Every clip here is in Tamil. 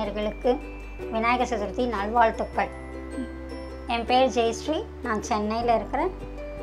நேயர்களுக்கு விநாயகர் சதுர்த்தி நல்வாழ்த்துக்கள் என் பேர் ஜெயஸ்ரீ நான் சென்னையில் இருக்கிறேன்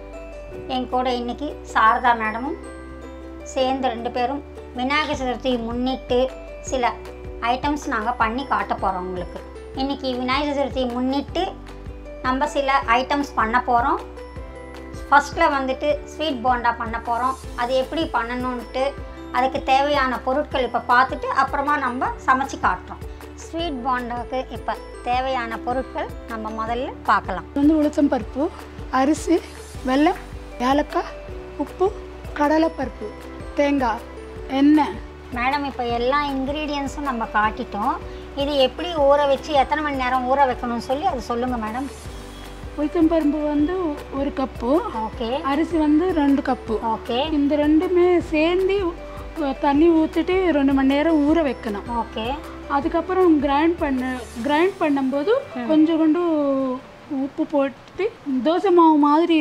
என் கூட இன்னைக்கு சாரதா மேடமும் சேர்ந்து ரெண்டு பேரும் விநாயகர் சதுர்த்தி முன்னிட்டு சில ஐட்டம்ஸ் நாங்கள் பண்ணி காட்ட போகிறோம் உங்களுக்கு இன்னைக்கு விநாயகர் சதுர்த்தி முன்னிட்டு நம்ம சில ஐட்டம்ஸ் பண்ண போகிறோம் ஃபஸ்ட்டில் வந்துட்டு ஸ்வீட் போண்டா பண்ண போகிறோம் அது எப்படி பண்ணணுன்ட்டு அதுக்கு தேவையான பொருட்கள் இப்போ பார்த்துட்டு அப்புறமா நம்ம சமைச்சு காட்டுறோம் ஸ்வீட் போண்டாவுக்கு இப்போ தேவையான பொருட்கள் நம்ம முதல்ல பார்க்கலாம் வந்து உளுத்தம் பருப்பு அரிசி வெல்லம் ஏலக்காய் உப்பு கடலைப்பருப்பு தேங்காய் எண்ணெய் மேடம் இப்போ எல்லா இன்க்ரீடியன்ஸும் நம்ம காட்டிட்டோம் இது எப்படி ஊற வச்சு எத்தனை மணி நேரம் ஊற வைக்கணும்னு சொல்லி அது சொல்லுங்கள் மேடம் உளுத்தம் பருப்பு வந்து ஒரு கப்பு ஓகே அரிசி வந்து ரெண்டு கப்பு ஓகே இந்த ரெண்டுமே சேர்ந்து உ- தண்ணி ஊற்றிட்டு ரெண்டு மணி நேரம் ஊற வைக்கணும் ஓகே அதுக்கப்புறம் கிரைண்ட் பண்ண கிரைண்ட் பண்ணும்போது கொஞ்சம் கொண்டு உப்பு போட்டு தோசை மாவு மாதிரி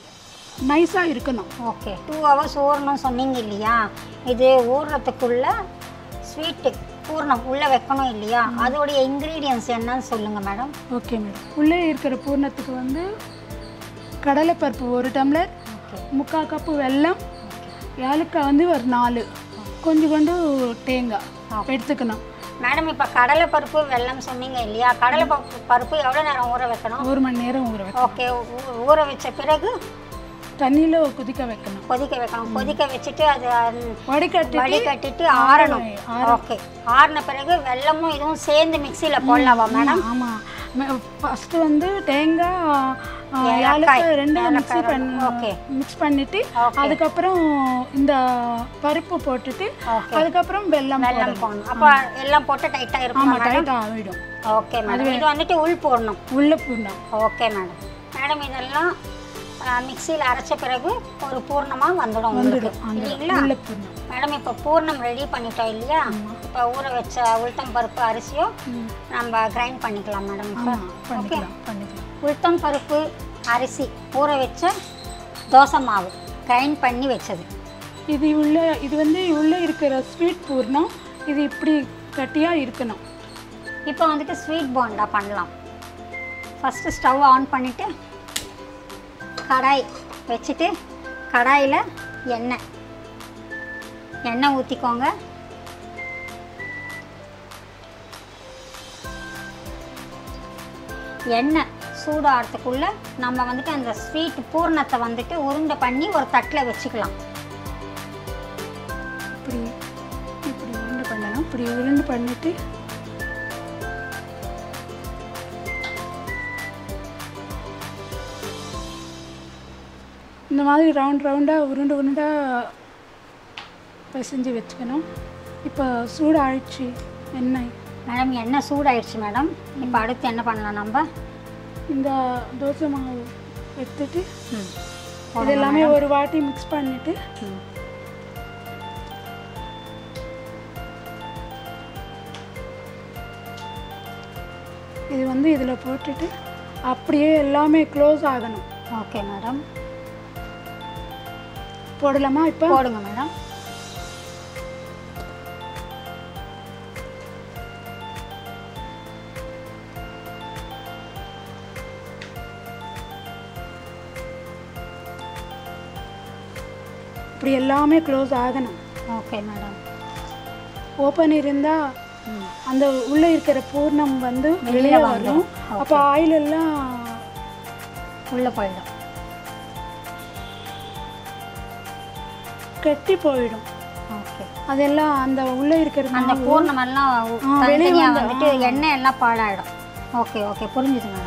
நைஸாக இருக்கணும் ஓகே டூ ஹவர்ஸ் ஊறணும் சொன்னீங்க இல்லையா இது ஊறுறதுக்குள்ள ஸ்வீட்டு பூர்ணம் உள்ளே வைக்கணும் இல்லையா அதோடைய இன்க்ரீடியன்ஸ் என்னன்னு சொல்லுங்கள் மேடம் ஓகே மேடம் உள்ளே இருக்கிற பூர்ணத்துக்கு வந்து கடலைப்பருப்பு ஒரு டம்ளர் ஓகே முக்கால் கப்பு வெல்லம் ஏலக்காய் வந்து ஒரு நாலு கொஞ்சம் கொண்டு தேங்காய் எடுத்துக்கணும் மேடம் இப்போ கடலை பருப்பு வெல்லம் சொன்னீங்க இல்லையா கடலை பருப்பு பருப்பு எவ்வளோ நேரம் ஊற வைக்கணும் ஒரு மணி நேரம் ஊற வைக்கணும் ஓகே ஊ- ஊற வச்ச பிறகு தண்ணியில் கொதிக்க வைக்கணும் கொதிக்க வைக்கணும் கொதிக்க வச்சுட்டு அது வடிகட்டி வடிகட்டிட்டு ஆறணும் ஓகே ஆறின பிறகு வெல்லமும் இதுவும் சேர்ந்து மிக்சியில் போடலாமா மேடம் ஆமாம் ஃபஸ்ட்டு வந்து தேங்காய் ஆ, ஏலக்காய் ரெண்டும் மிக்ஸி பண்ணி ஓகே மிக்ஸ் பண்ணிட்டு Okay. அதுக்கப்புறம் இந்த பருப்பு போட்டுட்டு ஓகே அதுக்கப்புறம் வெல்லம் வெல்லம் போடணும் அப்போ எல்லாம் போட்டு டைட்டாக இருக்கும் ஆமாம் டைட்டாக ஆகிடும் ஓகே மேடம் இது வந்துட்டு உள் போடணும் உள்ள பூர்ணம் ஓகே மேடம் மேடம் இதெல்லாம் மிக்சியில் அரைச்ச பிறகு ஒரு பூர்ணமாக வந்துடும் உங்களுக்கு இல்லைங்களா உள்ள பூர்ணம் மேடம் இப்போ பூர்ணம் ரெடி பண்ணிட்டோம் இல்லையா இப்போ ஊற வச்ச உளுத்தம் பருப்பு அரிசியும் நம்ம கிரைண்ட் பண்ணிக்கலாம் மேடம் இப்போ ஆமாம் பண்ணிக்கலாம் பண்ணிக்கலாம் உளுத்தம் பருப்பு அரிசி ஊற வச்ச தோசை மாவு கிரைண்ட் பண்ணி வச்சது இது உள்ள இது வந்து உள்ளே இருக்கிற ஸ்வீட் பூர்ணம் இது இப்படி கட்டியாக இருக்கணும் இப்போ வந்துட்டு ஸ்வீட் போண்டா பண்ணலாம் ஃபஸ்ட்டு ஸ்டவ் ஆன் பண்ணிவிட்டு கடாய் வச்சுட்டு கடாயில் எண்ணெய் எண்ணெய் ஊற்றிக்கோங்க எண்ணெய் சூடாகிறதுக்குள்ளே நம்ம வந்துட்டு அந்த ஸ்வீட் பூர்ணத்தை வந்துட்டு உருண்டை பண்ணி ஒரு தட்டில் வச்சுக்கலாம் இப்படி இப்படி உருண்டை பண்ணணும் இப்படி உருண்டை பண்ணிட்டு இந்த மாதிரி ரவுண்ட் ரவுண்டாக உருண்டை உருண்டாக பிசைஞ்சு வச்சுக்கணும் இப்போ சூடு ஆயிடுச்சு எண்ணெய் மேடம் எண்ணெய் சூடாயிடுச்சு மேடம் இப்போ அடுத்து என்ன பண்ணலாம் நம்ம இந்த தோசை மாவு எடுத்துட்டு ம் இது எல்லாமே ஒரு வாட்டி மிக்ஸ் பண்ணிட்டு ம் இது வந்து இதில் போட்டுட்டு அப்படியே எல்லாமே க்ளோஸ் ஆகணும் ஓகே மேடம் போடலாமா இப்போ போடுங்க மேடம் இப்படி எல்லாமே க்ளோஸ் ஆகணும் ஓகே மேடம் ஓப்பன் இருந்தால் ம் அந்த உள்ளே இருக்கிற பூர்ணம் வந்து வெளியே வரும் அப்போ ஆயில் எல்லாம் உள்ளே போயிடும் கெட்டி போயிடும் ஓகே அதெல்லாம் அந்த உள்ளே இருக்கிற அந்த மாவு பூர்ணமெல்லாம் வெளிய தனித்தனியாக வந்து- வந்துட்டு எண்ணெய் எல்லாம் பாழாயிடும் ஓகே ஓகே புரிஞ்சுது மேடம்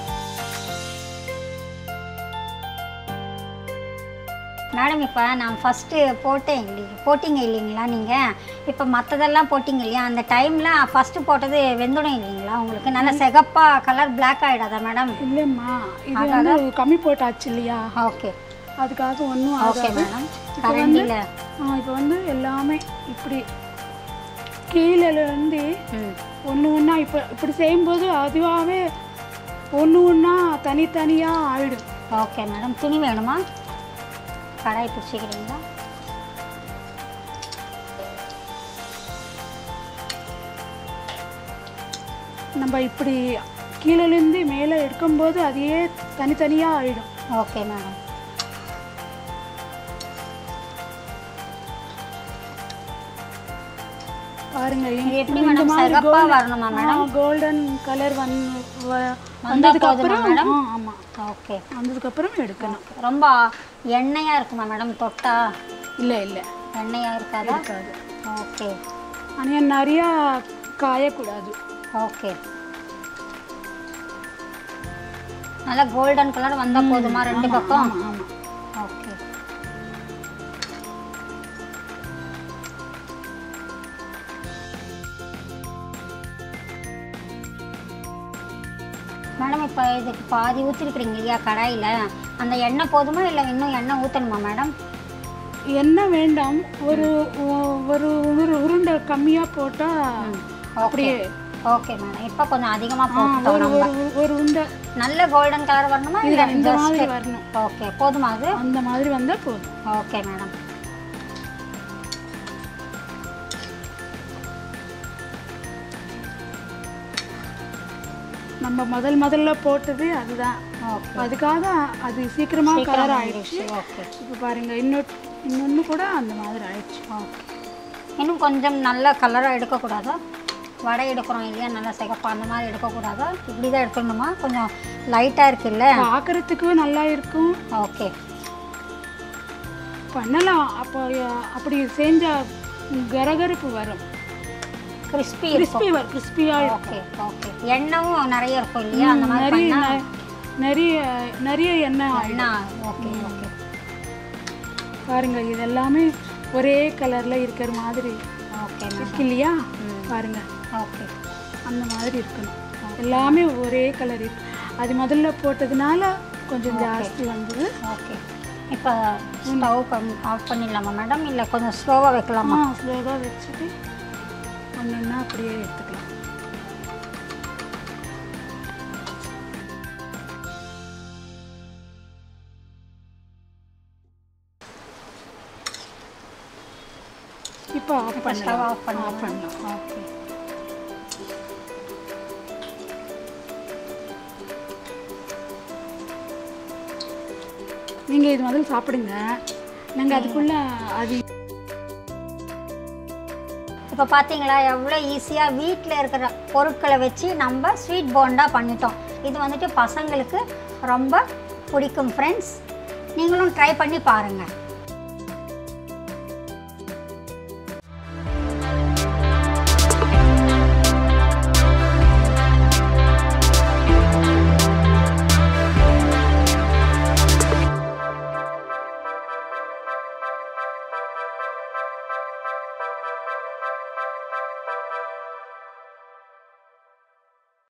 மேடம் இப்போ நான் ஃபஸ்ட்டு போட்டேன் இல்லையா போட்டிங்க இல்லைங்களா நீங்கள் இப்போ மற்றதெல்லாம் போட்டிங்க இல்லையா அந்த டைமில் ஃபஸ்ட்டு போட்டது வெந்துடும் இல்லைங்களா உங்களுக்கு நல்ல சிகப்பாக கலர் Black ஆகிடாதா மேடம் இல்லைம்மா இது வந்து கம்மி போட்டாச்சு இல்லையா ஓகே அதுக்காக ஒன்றும் ஓகே ஆகாது மேடம் கரண்டியில் இப்போ வந்து எல்லாமே இப்படி கீழே இருந்து ம் ஒன்று ஒன்றா இப்போ இப்படி செய்யும்போது அதுவாகவே ஒன்று ஒன்றா தனித்தனியாக ஆயிடும் ஓகே மேடம் துணி வேணுமா கடாய் பிடிச்சிக்கிறீங்களா நம்ம இப்படி கீழேருந்து மேலே எடுக்கும்போது அதையே தனித்தனியாக ஆயிடும் ஓகே மேடம் பாருங்க இது எப்படி மேடம் சிகப்பா வரணுமா மேடம் கோல்டன் கலர் வந் வ- வந்தா வந்ததுக்கு போதுமா அப்புறம் மேடம்? ஆ ஆமாம் ஓகே வந்ததுக்கு அப்புறம் எடுக்கணும் ரொம்ப எண்ணெயா இருக்குமா மேடம் தொட்டா இல்லை இல்லை எண்ணெயா இருக்காதா இருக்காது ஓகே ஆனால் நிறையா காயக்கூடாது ஓகே நல்லா கோல்டன் கலர் வந்தா போதுமா ரெண்டு பக்கம் ஆமாம் ஆமாம் ஓகே மேடம் இப்போ இதுக்கு பாதி ஊற்றிருக்கிறீங்க இல்லையா கடாயில் அந்த எண்ணெய் போதுமா இல்லை இன்னும் எண்ணெய் ஊற்றணுமா மேடம் எண்ணெய் வேண்டாம் ஒரு ஒ- ஒரு உரு உருண்டை கம்மியாக போட்டால் ஓகே அப்படியே ஓகே மேடம் இப்போ கொஞ்சம் அதிகமாக ஆ, போட்டுட்டோம் ஒரு நம்ம ஒரு ஒரு உருண்டை நல்ல கோல்டன் கலர் வரணுமா இது இல்லை இந்த just- மாதிரி வரணும் ஓகே போதுமா அது அந்த மாதிரி வந்தால் போதும் ஓகே மேடம் நம்ம முதல் முதல்ல போட்டது அதுதான் ஓகே அதுக்காக அது சீக்கிரமாக கலர் சீக்கிரம் ஆயிடுச்சு ஆயிடுச்சு ஓகே இப்போ பாருங்க இன்னொரு இன்னொன்று கூட அந்த மாதிரி ஆயிடுச்சு ஓகே இன்னும் கொஞ்சம் நல்ல கலராக எடுக்கக்கூடாதா வடை எடுக்கிறோம் இல்லையா நல்லா சிகப்பா அந்த மாதிரி எடுக்கக்கூடாதா இப்படி தான் எடுக்கணுமா கொஞ்சம் லைட்டாக இருக்குல்ல பார்க்கறதுக்கு நல்லா இருக்கும் ஓகே பண்ணலாம் அப்போ அப்படி செஞ்சா கரகரப்பு வரும் கிறிஸ்பி கிறிஸ்பி வரும் கிறிஸ்பியாக ஓகே ஓகே எண்ணெயும் நிறைய இருக்கும் இல்லையா அந்த மாதிரி நிறைய பண்ணா நெ- நிறைய நிறைய எண்ணெய் ஆயிடும் எண்ணெய் ஓகே ஓகே பாருங்க இது எல்லாமே ஒரே கலர்ல இருக்கிற மாதிரி ஓகே மேடம் இருக்கு இல்லையா ம். பாருங்க ஓகே அந்த மாதிரி இருக்கணும் எல்லாமே ஒரே கலர் இருக்கு அது முதல்ல போட்டதுனால கொஞ்சம் ஜாஸ்தி வந்தது ஓகே இப்போ ஸ்டவ் கம் ஆஃப் பண்ணிடலாமா மேடம் இல்லை கொஞ்சம் ஸ்லோவாக வைக்கலாமா ஆ ஸ்லோவாக வச்சுட்டு ஒன்றுன்னா அப்படியே எடுத்துக்கலாம் இப்போ ஆஃப் இப்போ ஸ்டவ் பண்ணலாம் ஆஃப் பண்ணலாம் ஆஃப் பண்ணலாம் ஓகே நீங்கள் இது முதல்ல சாப்பிடுங்க நாங்கள் அதுக்குள்ளே அது இப்போ பார்த்தீங்களா எவ்வளோ ஈஸியாக வீட்டில் இருக்கிற பொருட்களை வச்சு நம்ம ஸ்வீட் போண்டா பண்ணிட்டோம் இது வந்துட்டு பசங்களுக்கு ரொம்ப பிடிக்கும் ஃப்ரெண்ட்ஸ் நீங்களும் ட்ரை பண்ணி பாருங்கள்